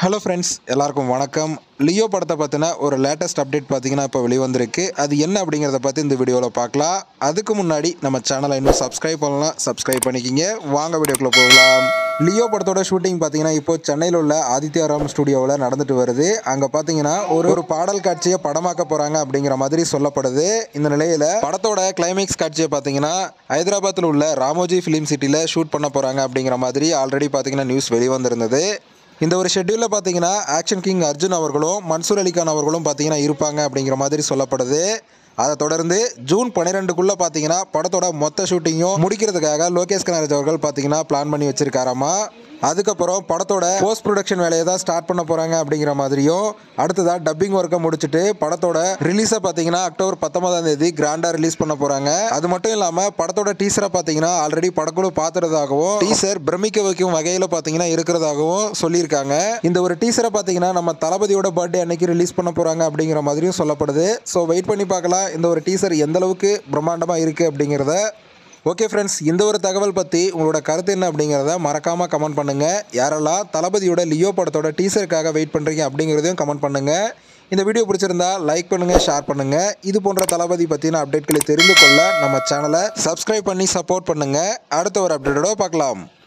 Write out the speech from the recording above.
hello friends எல்லாருக்கும் வணக்கம் Leo படத்தை பற்றின ஒரு லேட்டஸ்ட் அப்டேட் பார்த்தீங்கன்னா இப்போ வெளிவந்திருக்கு அது என்ன அப்படிங்கிறத பற்றி இந்த வீடியோவில் பார்க்கலாம் அதுக்கு முன்னாடி நம்ம சேனலை இன்னும் சப்ஸ்கிரைப் பண்ணலாம் சப்ஸ்கிரைப் பண்ணிக்கிங்க வாங்க வீடியோக்குள்ளே போகலாம் லியோ படத்தோட ஷூட்டிங் பார்த்தீங்கன்னா இப்போ சென்னையில் உள்ள ஆதித்யா ராம் ஸ்டுடியோவில் நடந்துட்டு வருது அங்கே பார்த்தீங்கன்னா ஒரு ஒரு பாடல் காட்சியை படமாக்க போகிறாங்க அப்படிங்கிற மாதிரி சொல்லப்படுது இந்த நிலையில் படத்தோட கிளைமேக்ஸ் காட்சியை பார்த்தீங்கன்னா ஹைதராபாத்தில் உள்ள ராமோஜி ஃபிலிம் சிட்டியில் ஷூட் பண்ண போகிறாங்க அப்படிங்கிற மாதிரி ஆல்ரெடி பார்த்தீங்கன்னா நியூஸ் வெளிவந்திருந்தது இந்த ஒரு ஷெட்யூலில் பார்த்தீங்கன்னா ஆக்ஷன் கிங் அர்ஜுன் அவர்களும் மன்சூர் அலிகான் அவர்களும் பார்த்தீங்கன்னா இருப்பாங்க அப்படிங்கிற மாதிரி சொல்லப்படுது அதை தொடர்ந்து ஜூன் பன்னிரெண்டுக்குள்ளே பார்த்தீங்கன்னா படத்தோட மொத்த ஷூட்டிங்கும் முடிக்கிறதுக்காக லோகேஷ் கனகராஜ் அவர்கள் பார்த்தீங்கன்னா பிளான் பண்ணி வச்சிருக்காராமா அதுக்கப்புறம் படத்தோட போஸ்ட் ப்ரொடக்ஷன் வேலையை தான் ஸ்டார்ட் பண்ண போகிறாங்க அப்படிங்கிற மாதிரியும் அடுத்ததாக டப்பிங் ஒர்க்கை முடிச்சுட்டு படத்தோட ரிலீஸை பார்த்தீங்கன்னா அக்டோபர் பத்தொன்பதாம் தேதி கிராண்டாக ரிலீஸ் பண்ண போகிறாங்க அது மட்டும் இல்லாமல் படத்தோட டீசரை பார்த்தீங்கன்னா ஆல்ரெடி படக்குழு பார்த்துறதாகவும் டீசர் பிரமிக்க வைக்கும் வகையில் பார்த்தீங்கன்னா இருக்கிறதாகவும் சொல்லியிருக்காங்க இந்த ஒரு டீசரை பார்த்தீங்கன்னா நம்ம தளபதியோட பர்த்டே அன்னைக்கு ரிலீஸ் பண்ண போகிறாங்க அப்படிங்கிற மாதிரியும் சொல்லப்படுது ஸோ வெயிட் பண்ணி பார்க்கலாம் இந்த ஒரு டீசர் எந்த அளவுக்கு பிரம்மாண்டமாக இருக்குது அப்படிங்கிறத ஓகே ஃப்ரெண்ட்ஸ் இந்த ஒரு தகவல் பற்றி உங்களோட கருத்து என்ன அப்படிங்கிறத மறக்காமல் கமெண்ட் பண்ணுங்கள் யாரெல்லாம் தளபதியோட லியோ படத்தோட டீசருக்காக வெயிட் பண்ணுறீங்க அப்படிங்கிறதையும் கமெண்ட் பண்ணுங்கள் இந்த வீடியோ பிடிச்சிருந்தா லைக் பண்ணுங்கள் ஷேர் பண்ணுங்கள் இது போன்ற தளபதி பற்றின அப்டேட்களை தெரிந்து கொள்ள நம்ம சேனலை சப்ஸ்கிரைப் பண்ணி சப்போர்ட் பண்ணுங்கள் அடுத்த ஒரு அப்டேட்டோட பார்க்கலாம்